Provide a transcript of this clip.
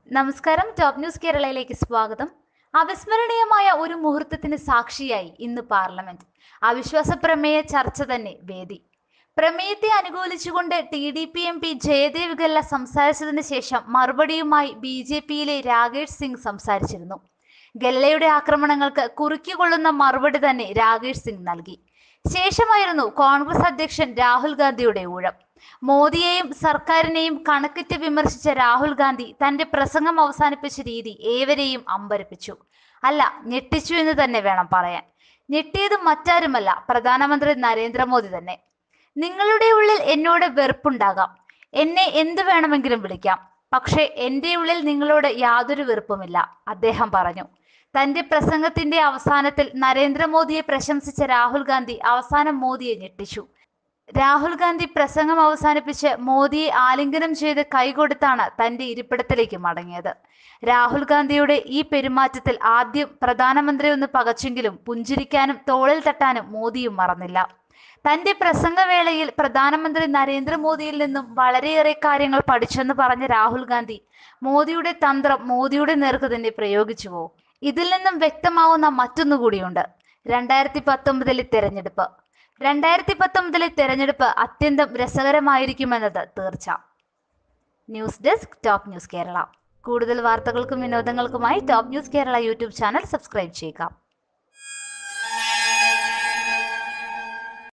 നമസ്കാരം top news കേരളയിലേക്ക് സ്വാഗതം അവിസ്മരണീയമായ ഒരു മുഹൂർത്തത്തിന് സാക്ഷിയായി ഇന്ന് പാർലമെന്റ് അവിശ്വാസ പ്രമേയ ചർച്ച തന്നെ വേദി പ്രമേയത്തെ അനുകൂലിച്ചുകൊണ്ട് T D P M P Jayadev Galla സംസാരിച്ചതിന് ശേഷം മറുപടിയുമായി ബി ജെ പിയിലെ രാകേഷ് സിംഗ് സംസാരിച്ചിരുന്നു ഗല്ലയുടെ ആക്രമണങ്ങൾക്ക് കുറുക്കിക്കൊള്ളുന്ന മറുപടി തന്നെ രാകേഷ് സിംഗ് നൽകി ശേഷമായിരുന്നു കോൺഗ്രസ് അധ്യക്ഷൻ രാഹുൽ ഗാന്ധിയുടെ ഊഴം മോദിയെയും സർക്കാരിനെയും കണക്കിട്ട് വിമർശിച്ച രാഹുൽ ഗാന്ധി തന്റെ പ്രസംഗം അവസാനിപ്പിച്ച രീതി ഏവരെയും അമ്പരപ്പിച്ചു അല്ല ഞെട്ടിച്ചു എന്ന് തന്നെ വേണം പറയാൻ ഞെട്ടിയത് മറ്റാരുമല്ല പ്രധാനമന്ത്രി നരേന്ദ്രമോദി തന്നെ നിങ്ങളുടെ ഉള്ളിൽ എന്നോട് വെറുപ്പുണ്ടാകാം എന്നെ എന്തു വേണമെങ്കിലും വിളിക്കാം പക്ഷേ എൻ്റെ ഉള്ളിൽ നിങ്ങളോട് യാതൊരു വെറുപ്പുമില്ല അദ്ദേഹം പറഞ്ഞു തന്റെ പ്രസംഗത്തിന്റെ അവസാനത്തിൽ നരേന്ദ്രമോദിയെ പ്രശംസിച്ച രാഹുൽ ഗാന്ധി അവസാനം മോദിയെ ഞെട്ടിച്ചു രാഹുൽ ഗാന്ധി പ്രസംഗം അവസാനിപ്പിച്ച് മോദിയെ ആലിംഗനം ചെയ്ത് കൈകൊടുത്താണ് തന്റെ ഇരിപ്പിടത്തിലേക്ക് മടങ്ങിയത് രാഹുൽ ഗാന്ധിയുടെ ഈ പെരുമാറ്റത്തിൽ ആദ്യം പ്രധാനമന്ത്രി ഒന്ന് പകച്ചെങ്കിലും പുഞ്ചിരിക്കാനും തോളിൽ തട്ടാനും മോദിയും മറന്നില്ല തന്റെ പ്രസംഗവേളയിൽ പ്രധാനമന്ത്രി നരേന്ദ്രമോദിയിൽ നിന്നും വളരെയേറെ കാര്യങ്ങൾ പഠിച്ചെന്ന് പറഞ്ഞ രാഹുൽ ഗാന്ധി മോദിയുടെ തന്ത്രം മോദിയുടെ നേർക്ക് തന്നെ പ്രയോഗിച്ചുവോ ഇതിൽ നിന്നും വ്യക്തമാവുന്ന മറ്റൊന്നുകൂടിയുണ്ട് രണ്ടായിരത്തി പത്തൊമ്പതിലെ തെരഞ്ഞെടുപ്പ് രണ്ടായിരത്തി പത്തൊമ്പതിലെ തെരഞ്ഞെടുപ്പ് അത്യന്തം രസകരമായിരിക്കുമെന്നത് തീർച്ച news desk top news Kerala കൂടുതൽ വാർത്തകൾക്കും വിനോദങ്ങൾക്കുമായി top news Kerala YouTube channel subscribe ചെയ്യുക